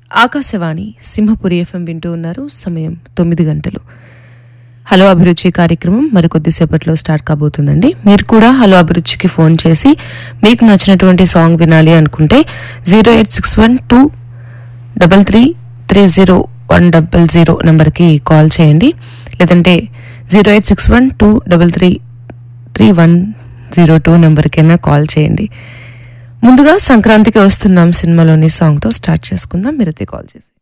Akashvani Simhapuri FM వింటూ ఉన్నారు సమయం తొమ్మిది గంటలు హలో అభిరుచి కార్యక్రమం మరికొద్దిసేపట్లో స్టార్ట్ కాబోతుందండి మీరు కూడా హలో అభిరుచికి ఫోన్ చేసి మీకు నచ్చినటువంటి సాంగ్ వినాలి అనుకుంటే zero eight six one two double three three zero one double zero నెంబర్కి కాల్ చేయండి లేదంటే zero eight six one two double three three one zero two నెంబర్కైనా కాల్ చేయండి ముందుగా సంక్రాంతికి వస్తున్నాం సినిమాలోని సాంగ్తో స్టార్ట్ చేసుకుందాం మీరైతే కాల్ చేసి